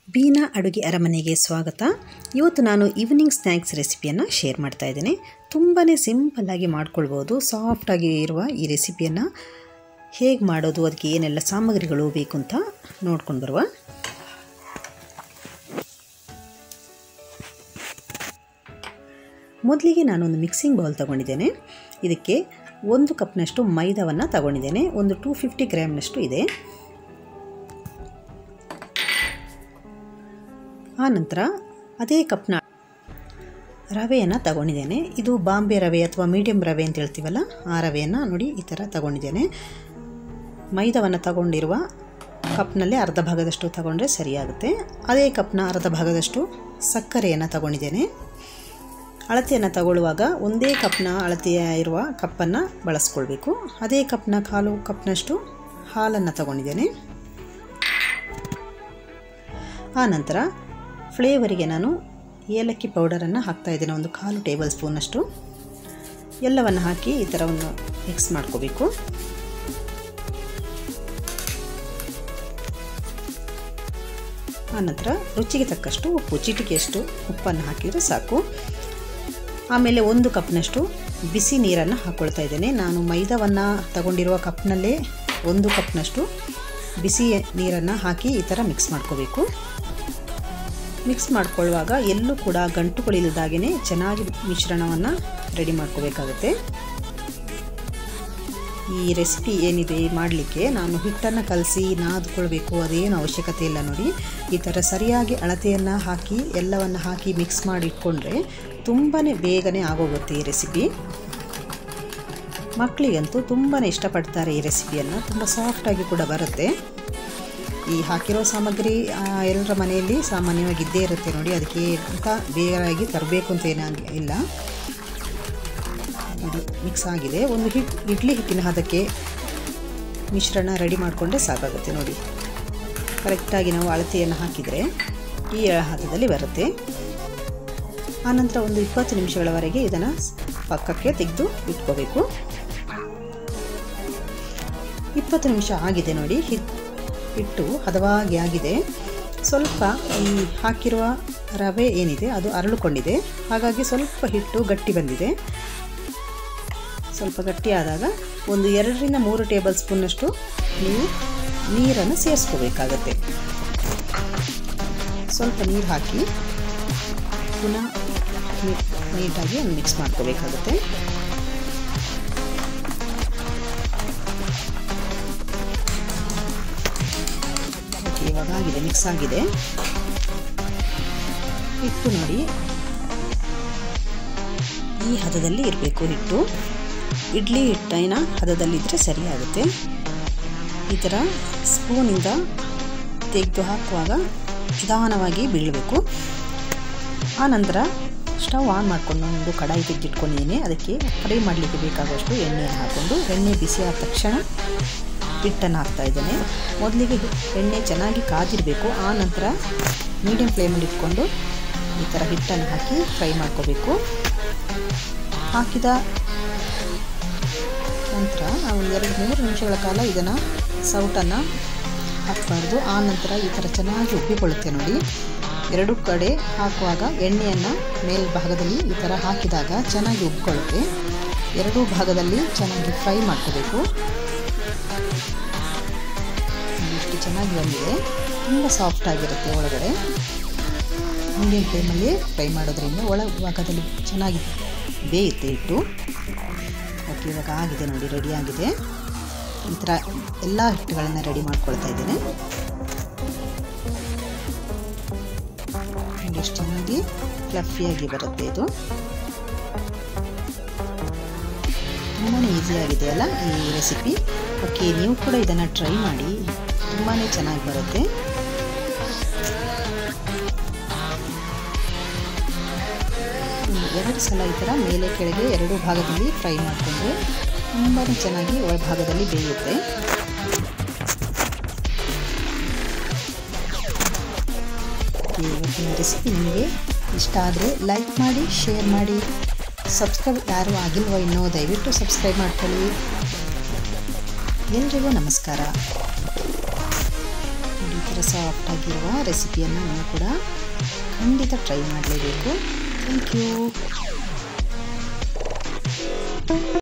ಬೀನಾ ಅಡುಗೆ ಅರಮನೆಗೆ ಸ್ವಾಗತ ಇವತ್ತು ನಾನು ಈವ್ನಿಂಗ್ ಸ್ನ್ಯಾಕ್ಸ್ ರೆಸಿಪಿಯನ್ನು ಶೇರ್ ಮಾಡ್ತಾ ಇದ್ದೇನೆ ತುಂಬಾ ಸಿಂಪಲ್ಲಾಗಿ ಮಾಡ್ಕೊಳ್ಬೋದು ಸಾಫ್ಟಾಗಿ ಇರುವ ಈ ರೆಸಿಪಿಯನ್ನು ಹೇಗೆ ಮಾಡೋದು ಅದಕ್ಕೆ ಏನೆಲ್ಲ ಸಾಮಗ್ರಿಗಳು ಬೇಕು ಅಂತ ನೋಡ್ಕೊಂಡು ಬರುವ ಮೊದಲಿಗೆ ನಾನೊಂದು ಮಿಕ್ಸಿಂಗ್ ಬೌಲ್ ತಗೊಂಡಿದ್ದೇನೆ ಇದಕ್ಕೆ ಒಂದು ಕಪ್ನಷ್ಟು ಮೈದಾವನ್ನು ತಗೊಂಡಿದ್ದೇನೆ ಒಂದು ಟೂ ಫಿಫ್ಟಿ ಗ್ರಾಮ್ನಷ್ಟು ಇದೆ ಆನಂತರ ಅದೇ ಕಪ್ನ ರವೆಯನ್ನು ತಗೊಂಡಿದ್ದೇನೆ ಇದು ಬಾಂಬೆ ರವೆ ಅಥವಾ ಮೀಡಿಯಮ್ ರವೆ ಅಂತ ಹೇಳ್ತೀವಲ್ಲ ಆ ರವೆಯನ್ನು ನೋಡಿ ಈ ಥರ ತಗೊಂಡಿದ್ದೇನೆ ಮೈದಾವನ್ನು ತಗೊಂಡಿರುವ ಕಪ್ನಲ್ಲಿ ಅರ್ಧ ಭಾಗದಷ್ಟು ತಗೊಂಡ್ರೆ ಸರಿಯಾಗುತ್ತೆ ಅದೇ ಕಪ್ನ ಅರ್ಧ ಭಾಗದಷ್ಟು ಸಕ್ಕರೆಯನ್ನು ತಗೊಂಡಿದ್ದೇನೆ ಅಳತೆಯನ್ನು ತಗೊಳ್ಳುವಾಗ ಒಂದೇ ಕಪ್ನ ಅಳತೆಯ ಇರುವ ಕಪ್ಪನ್ನು ಬಳಸ್ಕೊಳ್ಬೇಕು ಅದೇ ಕಪ್ನ ಕಾಲು ಕಪ್ನಷ್ಟು ಹಾಲನ್ನು ತಗೊಂಡಿದ್ದೇನೆ ಆನಂತರ ಫ್ಲೇವರಿಗೆ ನಾನು ಏಲಕ್ಕಿ ಪೌಡರನ್ನು ಹಾಕ್ತಾಯಿದ್ದೇನೆ ಒಂದು ಕಾಲು ಟೇಬಲ್ ಸ್ಪೂನಷ್ಟು ಎಲ್ಲವನ್ನು ಹಾಕಿ ಈ ಥರ ಒಂದು ಮಿಕ್ಸ್ ಮಾಡ್ಕೋಬೇಕು ಆನಂತರ ರುಚಿಗೆ ತಕ್ಕಷ್ಟು ಉಪ್ಪು ಚಿಟಿಕೆಯಷ್ಟು ಉಪ್ಪನ್ನು ಹಾಕಿದರೆ ಸಾಕು ಆಮೇಲೆ ಒಂದು ಕಪ್ನಷ್ಟು ಬಿಸಿ ನೀರನ್ನು ಹಾಕ್ಕೊಳ್ತಾ ಇದ್ದೇನೆ ನಾನು ಮೈದಾವನ್ನು ತಗೊಂಡಿರುವ ಕಪ್ನಲ್ಲೇ ಒಂದು ಕಪ್ನಷ್ಟು ಬಿಸಿ ನೀರನ್ನು ಹಾಕಿ ಈ ಥರ ಮಿಕ್ಸ್ ಮಾಡ್ಕೋಬೇಕು ಮಿಕ್ಸ್ ಮಾಡ್ಕೊಳ್ಳುವಾಗ ಎಲ್ಲೂ ಕೂಡ ಗಂಟುಗಳಿಲ್ಲದಾಗೇ ಚೆನ್ನಾಗಿ ಮಿಶ್ರಣವನ್ನು ರೆಡಿ ಮಾಡ್ಕೋಬೇಕಾಗುತ್ತೆ ಈ ರೆಸಿಪಿ ಏನಿದೆ ಮಾಡಲಿಕ್ಕೆ ನಾನು ಹಿಟ್ಟನ್ನು ಕಲಸಿ ನಾದ್ಕೊಳ್ಬೇಕು ಅದೇನು ಅವಶ್ಯಕತೆ ಇಲ್ಲ ನೋಡಿ ಈ ಥರ ಸರಿಯಾಗಿ ಅಳತೆಯನ್ನು ಹಾಕಿ ಎಲ್ಲವನ್ನು ಹಾಕಿ ಮಿಕ್ಸ್ ಮಾಡಿ ಇಟ್ಕೊಂಡ್ರೆ ತುಂಬಾ ಬೇಗನೆ ಆಗೋಗುತ್ತೆ ಈ ರೆಸಿಪಿ ಮಕ್ಕಳಿಗಂತೂ ತುಂಬಾ ಇಷ್ಟಪಡ್ತಾರೆ ಈ ರೆಸಿಪಿಯನ್ನು ತುಂಬ ಸಾಫ್ಟಾಗಿ ಕೂಡ ಬರುತ್ತೆ ಈ ಹಾಕಿರೋ ಸಾಮಗ್ರಿ ಎಲ್ಲರ ಮನೆಯಲ್ಲಿ ಸಾಮಾನ್ಯವಾಗಿ ಇದ್ದೇ ಇರುತ್ತೆ ನೋಡಿ ಅದಕ್ಕೆ ಅಂತ ಬೇಗವಾಗಿ ತರಬೇಕು ಅಂತ ಏನಾಗಿ ಇಲ್ಲ ಇದು ಮಿಕ್ಸ್ ಆಗಿದೆ ಒಂದು ಹಿಟ್ ಇಡ್ಲಿ ಹಿಟ್ಟಿನ ಹದಕ್ಕೆ ಮಿಶ್ರಣ ರೆಡಿ ಮಾಡಿಕೊಂಡ್ರೆ ಸಾಕಾಗುತ್ತೆ ನೋಡಿ ಕರೆಕ್ಟಾಗಿ ನಾವು ಅಳತೆಯನ್ನು ಹಾಕಿದರೆ ಈ ಹದದಲ್ಲಿ ಬರುತ್ತೆ ಆನಂತರ ಒಂದು ಇಪ್ಪತ್ತು ನಿಮಿಷಗಳವರೆಗೆ ಇದನ್ನು ಪಕ್ಕಕ್ಕೆ ತೆಗೆದು ಇಟ್ಕೋಬೇಕು ಇಪ್ಪತ್ತು ನಿಮಿಷ ಆಗಿದೆ ನೋಡಿ ಹಿಟ್ ಹಿಟ್ಟು ಹದವಾಗಿ ಆಗಿದೆ ಸ್ವಲ್ಪ ಈ ಹಾಕಿರುವ ರವೆ ಏನಿದೆ ಅದು ಅರಳುಕೊಂಡಿದೆ ಹಾಗಾಗಿ ಸ್ವಲ್ಪ ಹಿಟ್ಟು ಗಟ್ಟಿ ಬಂದಿದೆ ಸ್ವಲ್ಪ ಗಟ್ಟಿ ಆದಾಗ ಒಂದು ಎರಡರಿಂದ ಮೂರು ಟೇಬಲ್ ಸ್ಪೂನ್ನಷ್ಟು ನೀವು ನೀರನ್ನು ಸೇರಿಸ್ಕೋಬೇಕಾಗತ್ತೆ ಸ್ವಲ್ಪ ನೀರು ಹಾಕಿ ಪುನಃ ನೀಟಾಗಿ ಒಂದು ಮಿಕ್ಸ್ ಮಾಡ್ಕೋಬೇಕಾಗುತ್ತೆ ಇವಾಗ ಆಗಿದೆ ಮಿಕ್ಸ್ ಆಗಿದೆ ಹಿಟ್ಟು ನೋಡಿ ಈ ಹದದಲ್ಲಿ ಇರಬೇಕು ಹಿಟ್ಟು ಇಡ್ಲಿ ಹಿಟ್ಟಿನ ಹದದಲ್ಲಿದ್ದರೆ ಸರಿಯಾಗುತ್ತೆ ಈ ಥರ ಸ್ಪೂನಿಂದ ತೆಗೆದು ಹಾಕುವಾಗ ನಿಧಾನವಾಗಿ ಬೀಳಬೇಕು ಆನಂತರ ಸ್ಟವ್ ಆನ್ ಮಾಡಿಕೊಂಡು ಒಂದು ಕಡಾಯಿ ತೆಗೆದಿಟ್ಕೊಂಡಿದ್ದೀನಿ ಅದಕ್ಕೆ ಫ್ರೈ ಮಾಡಲಿಕ್ಕೆ ಬೇಕಾಗುವಷ್ಟು ಎಣ್ಣೆಯನ್ನು ಹಾಕ್ಕೊಂಡು ಎಣ್ಣೆ ಬಿಸಿ ಆದ ತಕ್ಷಣ ಹಿಟ್ಟನ್ನು ಹಾಕ್ತಾ ಇದ್ದೇನೆ ಮೊದಲಿಗೆ ಎಣ್ಣೆ ಚೆನ್ನಾಗಿ ಕಾದಿರಬೇಕು ಆ ನಂತರ ಮೀಡಿಯಮ್ ಫ್ಲೇಮಲ್ಲಿ ಇಟ್ಕೊಂಡು ಈ ಥರ ಹಿಟ್ಟನ್ನು ಹಾಕಿ ಫ್ರೈ ಮಾಡ್ಕೋಬೇಕು ಹಾಕಿದ ನಂತರ ನಾವು ಎರಡು ಮೂರು ನಿಮಿಷಗಳ ಕಾಲ ಇದನ್ನು ಸೌಟನ್ನು ಹಾಕಬಾರ್ದು ಆ ನಂತರ ಈ ಥರ ಚೆನ್ನಾಗಿ ಉಬ್ಬಿಕೊಳ್ಳುತ್ತೆ ನೋಡಿ ಎರಡು ಕಡೆ ಹಾಕುವಾಗ ಎಣ್ಣೆಯನ್ನು ಮೇಲ್ಭಾಗದಲ್ಲಿ ಈ ಥರ ಹಾಕಿದಾಗ ಚೆನ್ನಾಗಿ ಉಬ್ಬಿಕೊಳ್ಳುತ್ತೆ ಎರಡೂ ಭಾಗದಲ್ಲಿ ಚೆನ್ನಾಗಿ ಫ್ರೈ ಮಾಡ್ಕೋಬೇಕು ಇಷ್ಟು ಚೆನ್ನಾಗಿ ಬಂದಿದೆ ತುಂಬ ಸಾಫ್ಟ್ ಆಗಿರುತ್ತೆ ಒಳಗಡೆ ಮೀಡಿಯಂ ಫ್ಲೇಮಲ್ಲಿ ಫ್ರೈ ಮಾಡೋದ್ರಿಂದ ಒಳ ಭಾಗದಲ್ಲಿ ಚೆನ್ನಾಗಿ ಬೇಯುತ್ತೆ ಹಿಟ್ಟು ಓಕೆ ಇವಾಗ ಆಗಿದೆ ನೋಡಿ ರೆಡಿ ಆಗಿದೆ ಈ ಥರ ಎಲ್ಲ ಹಿಟ್ಟುಗಳನ್ನು ರೆಡಿ ಮಾಡ್ಕೊಳ್ತಾ ಇದ್ದೇನೆ ಎಷ್ಟು ಚೆನ್ನಾಗಿ ಫ್ಲಫಿಯಾಗಿ ಬರುತ್ತೆ ಇದು ತುಂಬಾ ಈಸಿಯಾಗಿದೆ ಅಲ್ಲ ಈ ರೆಸಿಪಿ ಓಕೆ ನೀವು ಕೂಡ ಇದನ್ನು ಟ್ರೈ ಮಾಡಿ ತುಂಬಾ ಚೆನ್ನಾಗಿ ಬರುತ್ತೆ ಎರಡು ಸಲ ಈ ಥರ ಮೇಲೆ ಕೆಳಗೆ ಎರಡು ಭಾಗದಲ್ಲಿ ಫ್ರೈ ಮಾಡಿಕೊಂಡ್ರೆ ತುಂಬಾ ಚೆನ್ನಾಗಿ ಒಳಭಾಗದಲ್ಲಿ ಬೇಯುತ್ತೆ ಇವತ್ತಿನ ರೆಸಿಪಿ ನಿಮಗೆ ಇಷ್ಟ ಆದರೆ ಲೈಕ್ ಮಾಡಿ ಶೇರ್ ಮಾಡಿ ಸಬ್ಸ್ಕ್ರೈಬ್ ಯಾರು ಆಗಿಲ್ವೋ ಇನ್ನೂ ದಯವಿಟ್ಟು ಸಬ್ಸ್ಕ್ರೈಬ್ ಮಾಡ್ಕೊಳ್ಳಿ ಎಲ್ರಿಗೂ ನಮಸ್ಕಾರ ಈ ಥರ ಸಾಫ್ಟಾಗಿರುವ ರೆಸಿಪಿಯನ್ನು ನೀವು ಕೂಡ ಖಂಡಿತ ಟ್ರೈ ಮಾಡಲೇಬೇಕು ಥ್ಯಾಂಕ್ ಯು